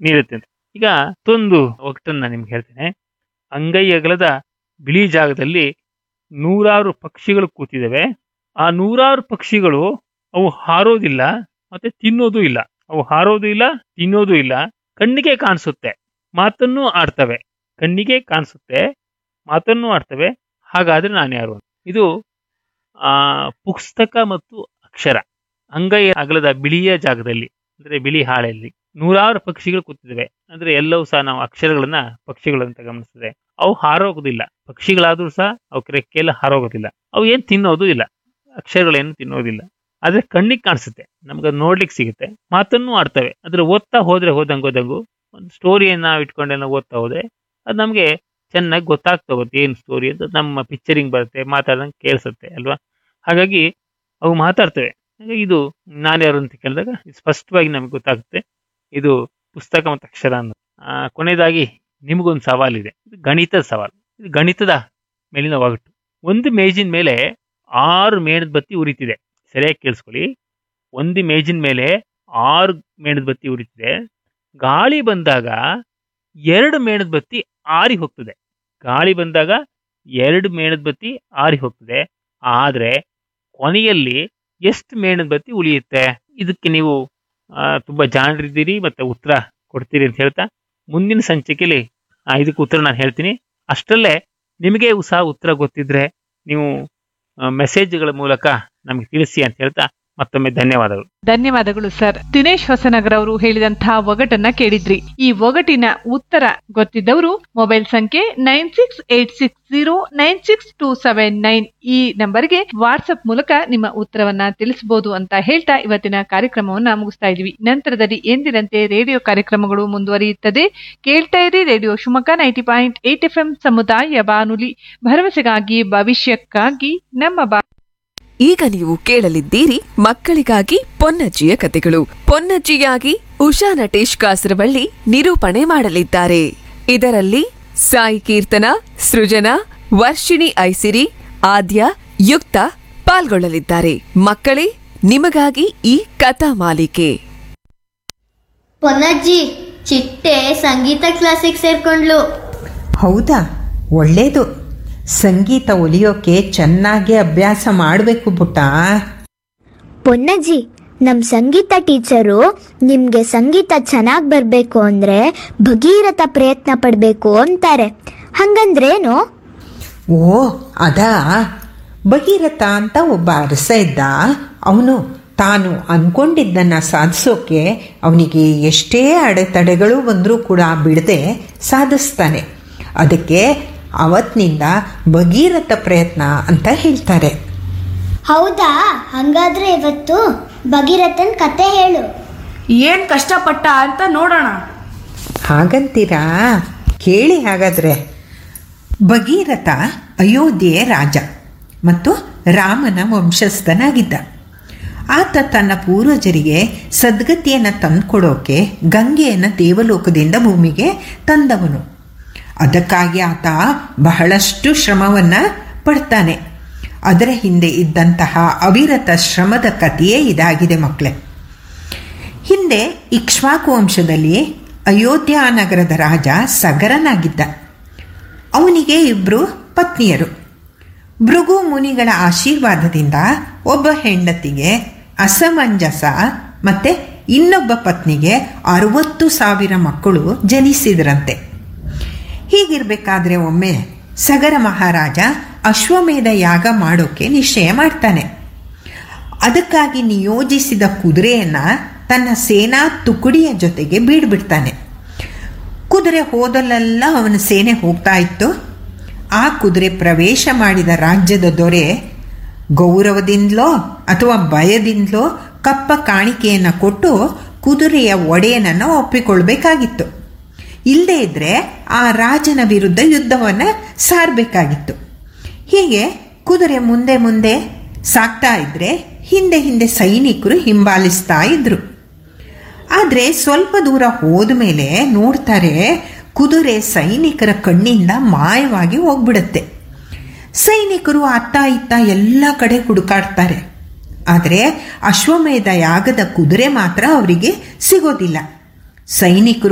ನೀಡುತ್ತೆ ಅಂತ ಈಗ ಮತ್ತೊಂದು ಒಗಟನ್ನ ನಾನು ನಿಮ್ಗೆ ಹೇಳ್ತೇನೆ ಅಂಗೈ ಅಗಲದ ಬಿಳಿ ಜಾಗದಲ್ಲಿ ನೂರಾರು ಪಕ್ಷಿಗಳು ಕೂತಿದ್ದಾವೆ ಆ ನೂರಾರು ಪಕ್ಷಿಗಳು ಅವು ಹಾರೋದಿಲ್ಲ ಮತ್ತೆ ತಿನ್ನೋದು ಇಲ್ಲ ಅವು ಹಾರೋದು ಇಲ್ಲ ತಿನ್ನೋದು ಇಲ್ಲ ಕಣ್ಣಿಗೆ ಕಾಣಿಸುತ್ತೆ ಮಾತನ್ನು ಆಡ್ತವೆ ಕಣ್ಣಿಗೆ ಕಾಣಿಸುತ್ತೆ ಮಾತನ್ನು ಆಡ್ತವೆ ಹಾಗಾದ್ರೆ ನಾನು ಯಾರು ಇದು ಆ ಪುಸ್ತಕ ಮತ್ತು ಅಕ್ಷರ ಅಂಗೈ ಅಗಲದ ಬಿಳಿಯ ಜಾಗದಲ್ಲಿ ಅಂದ್ರೆ ಬಿಳಿ ಹಾಳೆಯಲ್ಲಿ ನೂರಾರು ಪಕ್ಷಿಗಳು ಕೂತಿದ್ದಾವೆ ಅಂದ್ರೆ ಎಲ್ಲವೂ ಸಹ ನಾವು ಅಕ್ಷರಗಳನ್ನ ಪಕ್ಷಿಗಳಂತ ಗಮನಿಸಿದ್ರೆ ಅವು ಹಾರೋಗುದಿಲ್ಲ ಪಕ್ಷಿಗಳಾದ್ರೂ ಸಹ ಅವು ರೆಕ್ಕೆಲ್ಲ ಹಾರೋಗೋದಿಲ್ಲ ಅವು ಏನ್ ತಿನ್ನೋದು ಇಲ್ಲ ಅಕ್ಷರಗಳೇನು ತಿನ್ನೋದಿಲ್ಲ ಆದ್ರೆ ಕಣ್ಣಿಗೆ ಕಾಣಿಸುತ್ತೆ ನಮ್ಗೆ ಅದು ನೋಡ್ಲಿಕ್ಕೆ ಸಿಗುತ್ತೆ ಮಾತನ್ನು ಆಡ್ತವೆ ಅಂದ್ರೆ ಓದ್ತಾ ಹೋದ್ರೆ ಹೋದಂಗೆ ಹೋದಂಗು ಒಂದು ಸ್ಟೋರಿಯನ್ನ ನಾವು ಇಟ್ಕೊಂಡೆಲ್ಲ ಓದ್ತಾ ಹೋದ್ರೆ ಅದು ನಮಗೆ ಚೆನ್ನಾಗಿ ಗೊತ್ತಾಗ್ತಾ ಹೋಗುತ್ತೆ ಏನು ಸ್ಟೋರಿ ಅಂತ ನಮ್ಮ ಪಿಕ್ಚರಿಂಗ್ ಬರುತ್ತೆ ಮಾತಾಡ್ದಂಗೆ ಕೇಳಿಸುತ್ತೆ ಅಲ್ವಾ ಹಾಗಾಗಿ ಅವು ಮಾತಾಡ್ತವೆ ಹಾಗಾಗಿ ಇದು ನಾನ್ಯಾರು ಅಂತ ಕೇಳಿದಾಗ ಇದು ಸ್ಪಷ್ಟವಾಗಿ ನಮಗೆ ಗೊತ್ತಾಗುತ್ತೆ ಇದು ಪುಸ್ತಕ ಮತ್ತು ಅಕ್ಷರ ಅನ್ನೋದು ಆ, ಕೊನೆಯದಾಗಿ ನಿಮಗೊಂದು ಸವಾಲಿದೆ ಇದು ಗಣಿತದ ಸವಾಲು ಇದು ಗಣಿತದ ಮೇಲಿನ ಒಗಟು ಒಂದು ಮೇಜಿನ ಮೇಲೆ ಆರು ಮೇಣದ ಬತ್ತಿ ಉರಿತಿದೆ ಸರಿಯಾಗಿ ಕೇಳಿಸ್ಕೊಳ್ಳಿ ಒಂದು ಮೇಜಿನ ಮೇಲೆ ಆರು ಮೇಣದ ಬತ್ತಿ ಉರಿತಿದೆ ಗಾಳಿ ಬಂದಾಗ ಎರಡು ಮೇಣದ ಬತ್ತಿ ಆರಿ ಹೋಗ್ತದೆ ಗಾಳಿ ಬಂದಾಗ ಎರಡು ಮೇಣದ ಬತ್ತಿ ಆರಿ ಹೋಗ್ತದೆ ಆದ್ರೆ ಕೊನೆಯಲ್ಲಿ ಎಷ್ಟು ಮೇಣದ ಬತ್ತಿ ಉಳಿಯುತ್ತೆ ಇದಕ್ಕೆ ನೀವು ಆ, ತುಂಬಾ ಜಾಣರಿದ್ದೀರಿ ಮತ್ತೆ ಉತ್ತರ ಕೊಡ್ತೀರಿ ಅಂತ ಹೇಳ್ತಾ ಮುಂದಿನ ಸಂಚಿಕೆಯಲ್ಲಿ ಆ, ಇದಕ್ಕೆ ಉತ್ತರ ನಾನು ಹೇಳ್ತೀನಿ ಅಷ್ಟರಲ್ಲೇ ನಿಮಗೆ ಸಹ ಉತ್ತರ ಗೊತ್ತಿದ್ರೆ ನೀವು ಮೆಸೇಜ್ಗಳ ಮೂಲಕ ನಮಗೆ ತಿಳಿಸಿ ಅಂತ ಹೇಳ್ತಾ ಮತ್ತೊಮ್ಮೆ ಧನ್ಯವಾದಗಳು ಧನ್ಯವಾದಗಳು ಸರ್ ದಿನೇಶ್ ಹೊಸನಗರ್ ಅವರು ಹೇಳಿದಂತಹ ಒಗಟನ್ನ ಕೇಳಿದ್ರಿ ಈ ಒಗಟಿನ ಉತ್ತರ ಗೊತ್ತಿದ್ದವರು ಮೊಬೈಲ್ ಸಂಖ್ಯೆ nine six eight six zero nine six two seven nine ಈ ನಂಬರ್ಗೆ ವಾಟ್ಸ್ಆಪ್ ಮೂಲಕ ನಿಮ್ಮ ಉತ್ತರವನ್ನ ತಿಳಿಸಬಹುದು ಅಂತ ಹೇಳ್ತಾ ಇವತ್ತಿನ ಕಾರ್ಯಕ್ರಮವನ್ನ ಮುಗಿಸ್ತಾ ಇದೀವಿ ನಂತರದಲ್ಲಿ ಎಂದಿನಂತೆ ರೇಡಿಯೋ ಕಾರ್ಯಕ್ರಮಗಳು ಮುಂದುವರಿಯುತ್ತದೆ ಕೇಳ್ತಾ ಇರಿ radio Shivamogga ninety point eight F ಸಮುದಾಯ ಬಾನುಲಿ ಭರವಸೆಗಾಗಿ ಭವಿಷ್ಯಕ್ಕಾಗಿ ನಮ್ಮ ಬಾ ಈಗ ನೀವು ಕೇಳಲಿದ್ದೀರಿ ಮಕ್ಕಳಿಗಾಗಿ ಪೊನ್ನಜ್ಜಿಯ ಕತೆಗಳು ಪೊನ್ನಜ್ಜಿಯಾಗಿ ಉಷಾ ನಟೇಶ್ ಕಾಸರವಳ್ಳಿ ನಿರೂಪಣೆ ಮಾಡಲಿದ್ದಾರೆ ಇದರಲ್ಲಿ ಸಾಯಿ ಕೀರ್ತನ ಸೃಜನಾ ವರ್ಷಿಣಿ ಐಸಿರಿ ಆದ್ಯ ಯುಕ್ತ ಪಾಲ್ಗೊಳ್ಳಲಿದ್ದಾರೆ ಮಕ್ಕಳೇ ನಿಮಗಾಗಿ ಈ ಕಥಾ ಮಾಲಿಕೆ ಪೊನ್ನಜ್ಜಿ ಚಿಟ್ಟೆ ಸಂಗೀತ ಕ್ಲಾಸಿಗೆ ಸೇರ್ಕೊಂಡ್ಲು ಹೌದಾ ಒಳ್ಳೇದು ಸಂಗೀತ ಒಲಿಯೋಕೆ ಚೆನ್ನಾಗಿ ಅಭ್ಯಾಸ ಮಾಡಬೇಕು ಪುಟ್ಟ ಪೊನ್ನಜ್ಜಿ ನಮ್ಮ ಸಂಗೀತ ಟೀಚರು ನಿಮಗೆ ಸಂಗೀತ ಚೆನ್ನಾಗಿ ಬರಬೇಕು ಅಂದರೆ ಭಗೀರಥ ಪ್ರಯತ್ನ ಪಡಬೇಕು ಅಂತಾರೆ ಹಂಗಂದ್ರೇನು ಓ ಅದಾ ಭಗೀರಥ ಅಂತ ಒಬ್ಬ ಅರಸ ಇದ್ದ ಅವನು ತಾನು ಅನ್ಕೊಂಡಿದ್ದನ್ನು ಸಾಧಿಸೋಕೆ ಅವನಿಗೆ ಎಷ್ಟೇ ಅಡೆತಡೆಗಳು ಬಂದರೂ ಕೂಡ ಬಿಡದೆ ಸಾಧಿಸ್ತಾನೆ ಅದಕ್ಕೆ ಅವತ್ತಿನಿಂದ ಭಗೀರಥ ಪ್ರಯತ್ನ ಅಂತ ಹೇಳ್ತಾರೆ ಹೌದಾ ಹಂಗಾದ್ರೆ ಇವತ್ತು ಭಗೀರಥನ್ ಕತೆ ಹೇಳು ಏನ್ ಕಷ್ಟಪಟ್ಟ ಅಂತ ನೋಡೋಣ ಹಾಗಂತೀರಾ ಕೇಳಿ ಹಾಗಾದ್ರೆ ಭಗೀರಥ ಅಯೋಧ್ಯೆಯ ರಾಜ ಮತ್ತು ರಾಮನ ವಂಶಸ್ಥನಾಗಿದ್ದ ಆತ ತನ್ನ ಪೂರ್ವಜರಿಗೆ ಸದ್ಗತಿಯನ್ನು ತಂದುಕೊಡೋಕೆ ಗಂಗೆಯನ್ನು ದೇವಲೋಕದಿಂದ ಭೂಮಿಗೆ ತಂದವನು ಅದಕ್ಕಾಗಿ ಆತ ಬಹಳಷ್ಟು ಶ್ರಮವನ್ನು ಪಡ್ತಾನೆ ಅದರ ಹಿಂದೆ ಇದ್ದಂತಹ ಅವಿರತ ಶ್ರಮದ ಕಥೆಯೇ ಇದಾಗಿದೆ ಮಕ್ಕಳೇ ಹಿಂದೆ ಇಕ್ಷ್ವಾಕು ವಂಶದಲ್ಲಿ ಅಯೋಧ್ಯ ನಗರದ ರಾಜ ಸಗರನಾಗಿದ್ದ ಅವನಿಗೆ ಇಬ್ಬರು ಪತ್ನಿಯರು ಭೃಗು ಮುನಿಗಳ ಆಶೀರ್ವಾದದಿಂದ ಒಬ್ಬ ಹೆಂಡತಿಗೆ ಅಸಮಂಜಸ ಮತ್ತು ಇನ್ನೊಬ್ಬ ಪತ್ನಿಗೆ ಅರವತ್ತು ಸಾವಿರ ಮಕ್ಕಳು ಜನಿಸಿದ್ರಂತೆ ಹೀಗಿರಬೇಕಾದ್ರೆ ಒಮ್ಮೆ ಸಗರ ಮಹಾರಾಜ ಅಶ್ವಮೇಧ ಯಾಗ ಮಾಡೋಕ್ಕೆ ನಿಶ್ಚಯ ಮಾಡ್ತಾನೆ ಅದಕ್ಕಾಗಿ ನಿಯೋಜಿಸಿದ ಕುದುರೆಯನ್ನು ತನ್ನ ಸೇನಾ ತುಕುಡಿಯ ಜೊತೆಗೆ ಬೀಡ್ಬಿಡ್ತಾನೆ ಕುದುರೆ ಹೋದಲ್ಲೆಲ್ಲ ಅವನ ಸೇನೆ ಹೋಗ್ತಾ ಇತ್ತು ಆ ಕುದುರೆ ಪ್ರವೇಶ ಮಾಡಿದ ರಾಜ್ಯದ ದೊರೆ ಗೌರವದಿಂದಲೋ ಅಥವಾ ಭಯದಿಂದಲೋ ಕಪ್ಪ ಕಾಣಿಕೆಯನ್ನು ಕೊಟ್ಟು ಕುದುರೆಯ ಒಡೆಯನನ್ನು ಒಪ್ಪಿಕೊಳ್ಬೇಕಾಗಿತ್ತು ಇಲ್ಲದೇ ಇದ್ದರೆ ಆ ರಾಜನ ವಿರುದ್ಧ ಯುದ್ಧವನ್ನು ಸಾರಬೇಕಾಗಿತ್ತು ಹೀಗೆ ಕುದುರೆ ಮುಂದೆ ಮುಂದೆ ಸಾಕ್ತಾ ಇದ್ದರೆ ಹಿಂದೆ ಹಿಂದೆ ಸೈನಿಕರು ಹಿಂಬಾಲಿಸ್ತಾ ಇದ್ರು ಆದರೆ ಸ್ವಲ್ಪ ದೂರ ಹೋದ ಮೇಲೆ ನೋಡ್ತಾರೆ ಕುದುರೆ ಸೈನಿಕರ ಕಣ್ಣಿಂದ ಮಾಯವಾಗಿ ಹೋಗ್ಬಿಡುತ್ತೆ ಸೈನಿಕರು ಅತ್ತ ಇತ್ತ ಎಲ್ಲ ಕಡೆ ಹುಡುಕಾಡ್ತಾರೆ ಆದರೆ ಅಶ್ವಮೇಧ ಯಾಗದ ಕುದುರೆ ಮಾತ್ರ ಅವರಿಗೆ ಸಿಗೋದಿಲ್ಲ ಸೈನಿಕರು